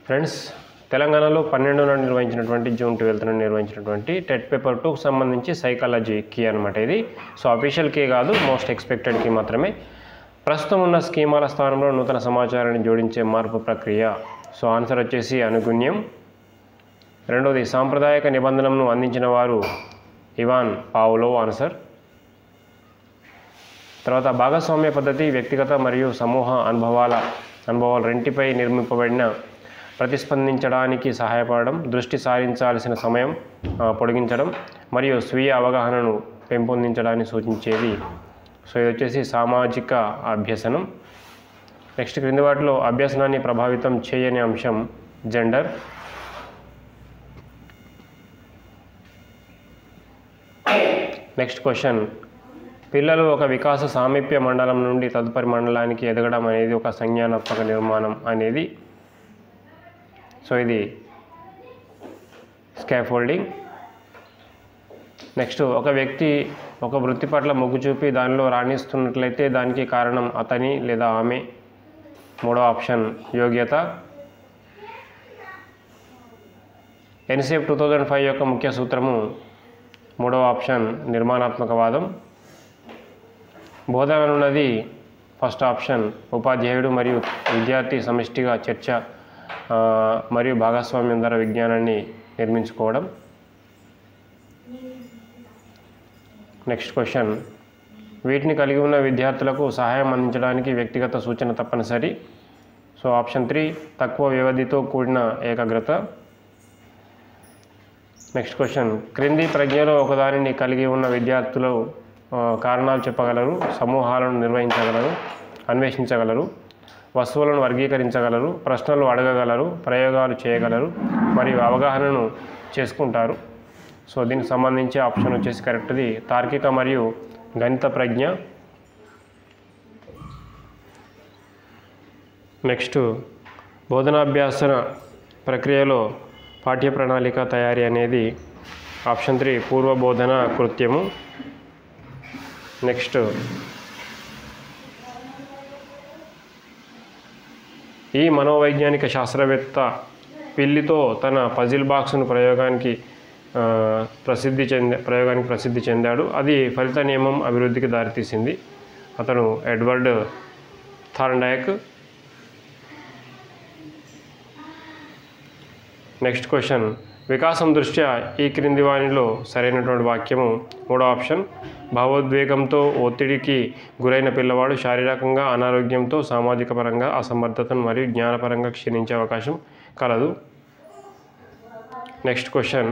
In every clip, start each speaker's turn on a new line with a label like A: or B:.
A: friends తెలంగాణలో పన్నెండున నిర్వహించినటువంటి జూన్ ట్వెల్త్న నిర్వహించినటువంటి టెట్ పేపర్ టూకి సంబంధించి సైకాలజీ కీ అనమాట ఇది సో అఫీషియల్ కీ కాదు మోస్ట్ ఎక్స్పెక్టెడ్ కీ మాత్రమే ప్రస్తుతం ఉన్న స్కీమాల స్థానంలో నూతన సమాచారాన్ని జోడించే మార్పు ప్రక్రియ సో ఆన్సర్ వచ్చేసి అనుగుణ్యం రెండోది సాంప్రదాయక నిబంధనలను అందించిన వారు ఇవాన్ పావులో ఆన్సర్ తర్వాత భాగస్వామ్య పద్ధతి వ్యక్తిగత మరియు సమూహ అనుభవాల అనుభవాలు రెంటిపై నిర్మింపబడిన ప్రతిస్పందించడానికి సహాయపడడం దృష్టి సారించాల్సిన సమయం ఆ, పొడిగించడం మరియు స్వీయ అవగాహనను పెంపొందించడాన్ని సూచించేది సో ఇది వచ్చేసి సామాజిక అభ్యసనం నెక్స్ట్ క్రింది వాటిలో అభ్యసనాన్ని ప్రభావితం చేయని అంశం జెండర్ నెక్స్ట్ క్వశ్చన్ పిల్లలు ఒక వికాస సామీప్య మండలం నుండి తదుపరి మండలానికి ఎదగడం అనేది ఒక సంజ్ఞానాత్మక నిర్మాణం అనేది సో ఇది స్కాఫోల్డింగ్ నెక్స్ట్ ఒక వ్యక్తి ఒక వృత్తి పట్ల మొగ్గు చూపి దానిలో రాణిస్తున్నట్లయితే దానికి కారణం అతని లేదా ఆమె మూడో ఆప్షన్ యోగ్యత ఎన్సీఎఫ్ టూ థౌజండ్ ఫైవ్ యొక్క ముఖ్య సూత్రము మూడవ ఆప్షన్ నిర్మాణాత్మకవాదం బోధన అనున్నది ఫస్ట్ ఆప్షన్ ఉపాధ్యాయుడు మరియు విద్యార్థి సమిష్టిగా చర్చ ఆ, మరియు భాగస్వామ్యం ద్వారా విజ్ఞానాన్ని నిర్మించుకోవడం నెక్స్ట్ క్వశ్చన్ వీటిని కలిగి ఉన్న విద్యార్థులకు సహాయం అందించడానికి వ్యక్తిగత సూచన తప్పనిసరి సో ఆప్షన్ త్రీ తక్కువ వ్యవధితో కూడిన ఏకాగ్రత నెక్స్ట్ క్వశ్చన్ క్రింది ప్రజ్ఞలో ఒకదానిని కలిగి ఉన్న విద్యార్థులు ఆ, కారణాలు చెప్పగలరు సమూహాలను నిర్వహించగలరు అన్వేషించగలరు వస్తువులను వర్గీకరించగలరు ప్రశ్నలు అడగగలరు ప్రయోగాలు చేయగలరు మరియు అవగాహనను చేసుకుంటారు సో దీనికి సంబంధించి ఆప్షన్ వచ్చేసి కరెక్ట్ది తార్కిక మరియు గణిత ప్రజ్ఞ నెక్స్ట్ బోధనాభ్యాసన ప్రక్రియలో పాఠ్య ప్రణాళిక తయారీ అనేది ఆప్షన్ త్రీ పూర్వ బోధన కృత్యము నెక్స్ట్ ఈ మనోవైజ్ఞానిక శాస్త్రవేత్త పిల్లితో తన పజిల్ బాక్స్ను ప్రయోగానికి ఆ, ప్రసిద్ధి చెంద ప్రయోగానికి ప్రసిద్ధి చెందాడు అది ఫలిత నియమం అభివృద్ధికి దారితీసింది అతను ఎడ్వర్డ్ థార్ండైక్ నెక్స్ట్ క్వశ్చన్ వికాసం దృష్ట్యా ఈ క్రింది వానిలో సరైనటువంటి వాక్యము మూడో ఆప్షన్ భావోద్వేగంతో ఒత్తిడికి గురైన పిల్లవాడు శారీరకంగా అనారోగ్యంతో సామాజిక పరంగా అసమర్థతను మరియు జ్ఞానపరంగా క్షీణించే అవకాశం కలదు నెక్స్ట్ క్వశ్చన్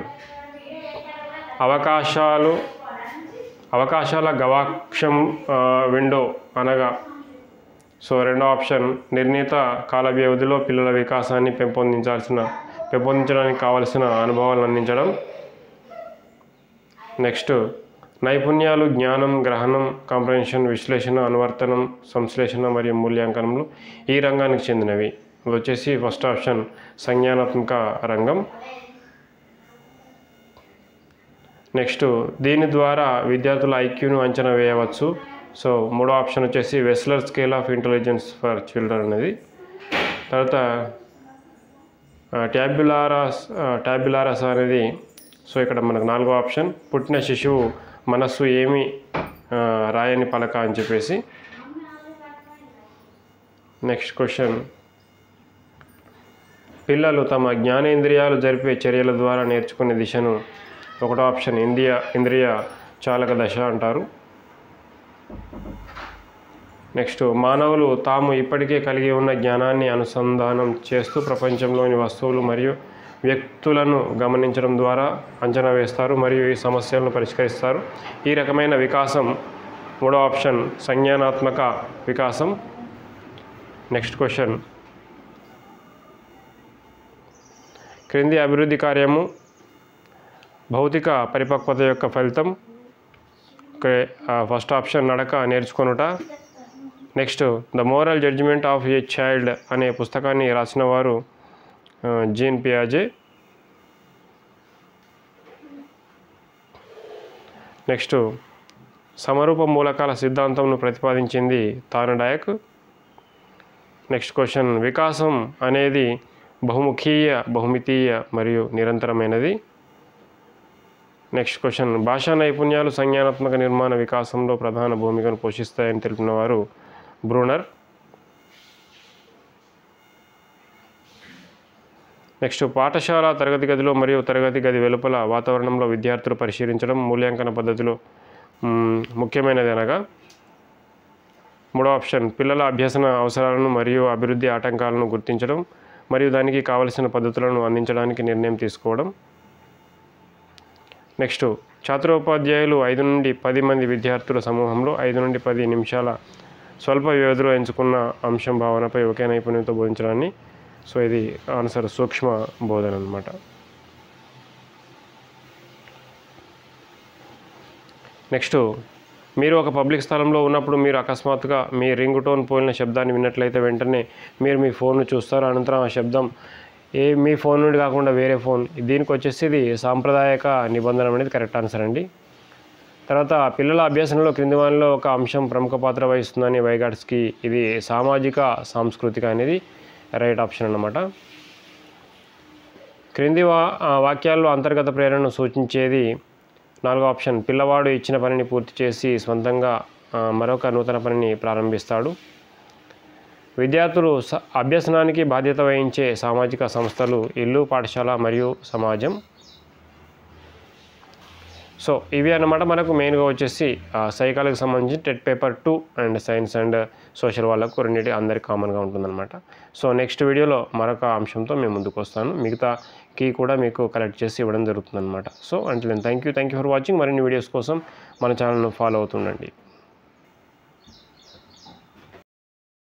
A: అవకాశాలు అవకాశాల గవాక్షం ఆ, విండో అనగా సో రెండో ఆప్షన్ నిర్ణీత కాల వ్యవధిలో పిల్లల వికాసాన్ని పెంపొందించాల్సిన పెంపొందించడానికి కావలసిన అనుభవాలను అందించడం నెక్స్ట్ నైపుణ్యాలు జ్ఞానం గ్రహణం కాంప్రహెన్షన్ విశ్లేషణ అనువర్తనం సంశ్లేషణ మరియు మూల్యాంకనంలు ఈ రంగానికి చెందినవి ఇవి వచ్చేసి ఫస్ట్ ఆప్షన్ సంజ్ఞానాత్మక రంగం నెక్స్ట్ దీని ద్వారా విద్యార్థుల ఐక్యూను అంచనా వేయవచ్చు సో మూడో ఆప్షన్ వచ్చేసి Wechsler scale of intelligence for children అనేది తర్వాత ట్యాబ్యులారస్ ట్యాబ్యులారస్ అనేది సో ఇక్కడ మనకు నాలుగో ఆప్షన్ పుట్టిన శిశువు మనస్సు ఏమి ఆ, రాయని పలక అని చెప్పేసి నెక్స్ట్ క్వశ్చన్ పిల్లలు తమ జ్ఞానేంద్రియాలు జరిపే చర్యల ద్వారా నేర్చుకునే దిశను ఒకటో ఆప్షన్ ఇంద్రియ ఇంద్రియ చాలక దశ అంటారు నెక్స్ట్ మానవులు తాము ఇప్పటికే కలిగి ఉన్న జ్ఞానాన్ని అనుసంధానం చేస్తూ ప్రపంచంలోని వస్తువులు మరియు వ్యక్తులను గమనించడం ద్వారా అంచనా వేస్తారు మరియు ఈ సమస్యలను పరిష్కరిస్తారు ఈ రకమైన వికాసం మూడో ఆప్షన్ సంజ్ఞానాత్మక వికాసం నెక్స్ట్ క్వశ్చన్ క్రింది అభివృద్ధి కార్యము భౌతిక పరిపక్వత యొక్క ఫలితం ఓకే ఫస్ట్ ఆప్షన్ నడక నేర్చుకొనుట next the moral judgement of a child అనే పుస్తకాన్ని రాసిన వారు ఆ, జీన్ పియాజే నెక్స్ట్ సమరూప మూలకాల సిద్ధాంతంను ప్రతిపాదించింది తానడాయక్ నెక్స్ట్ క్వశ్చన్ వికాసం అనేది బహుముఖీయ బహుమితీయ మరియు నిరంతరమైనది నెక్స్ట్ క్వశ్చన్ భాషా నైపుణ్యాలు సంజ్ఞానాత్మక నిర్మాణ వికాసంలో ప్రధాన భూమికను పోషిస్తాయని తెలిపిన వారు బ్రూనర్ నెక్స్ట్ పాఠశాల తరగతి గదిలో మరియు తరగతి గది వెలుపల వాతావరణంలో విద్యార్థులు పరిశీలించడం మూల్యాంకన పద్ధతిలో మ్, ముఖ్యమైనది అనగా మూడో ఆప్షన్ పిల్లల అభ్యసన అవసరాలను మరియు అభివృద్ధి ఆటంకాలను గుర్తించడం మరియు దానికి కావలసిన పద్ధతులను అందించడానికి నిర్ణయం తీసుకోవడం నెక్స్ట్ ఛాత్రోపాధ్యాయులు ఐదు నుండి పది మంది విద్యార్థుల సమూహంలో ఐదు నుండి పది నిమిషాల స్వల్ప వ్యవధిలో ఎంచుకున్న అంశం భావనపై ఒకే నైపుణ్యంతో బోధించడాన్ని సో ఇది ఆన్సర్ సూక్ష్మ బోధన అనమాట నెక్స్ట్ మీరు ఒక పబ్లిక్ స్థలంలో ఉన్నప్పుడు మీరు అకస్మాత్తుగా మీ రింగ్ టోన్ పోలిన శబ్దాన్ని విన్నట్లయితే వెంటనే మీరు మీ ఫోన్ను చూస్తారు అనంతరం ఆ శబ్దం ఏ మీ ఫోన్ నుండి కాకుండా వేరే ఫోన్ దీనికి వచ్చేసి ఇది సాంప్రదాయక నిబంధన అనేది కరెక్ట్ ఆన్సర్ అండి తర్వాత పిల్లల అభ్యాసంలో క్రింది వానిలో ఒక అంశం ప్రముఖ పాత్ర వహిస్తుందని వైగాట్స్కి ఇది సామాజిక సాంస్కృతిక అనేది రైట్ ఆప్షన్ అన్నమాట క్రింది వా ఆ వాక్యాల్లో అంతర్గత ప్రేరణను సూచించేది నాలుగో ఆప్షన్ పిల్లవాడు ఇచ్చిన పనిని పూర్తి చేసి సొంతంగా ఆ, మరొక నూతన పనిని ప్రారంభిస్తాడు విద్యార్థులు స అభ్యసనానికి బాధ్యత వహించే సామాజిక సంస్థలు ఇల్లు పాఠశాల మరియు సమాజం సో ఇవి అన్నమాట మనకు మెయిన్గా వచ్చేసి సైకాలజీకి సంబంధించి TET paper two and science and social వాళ్ళకు రెండింటి అందరికి కామన్గా ఉంటుందన్నమాట సో నెక్స్ట్ వీడియోలో మరొక అంశంతో మేము ముందుకు వస్తాను మిగతా కీ కూడా మీకు కలెక్ట్ చేసి ఇవ్వడం జరుగుతుందన్నమాట సో అంటే thank you thank you for watching మరిన్ని వీడియోస్ కోసం మన ఛానల్ను ఫాలో అవుతుండండి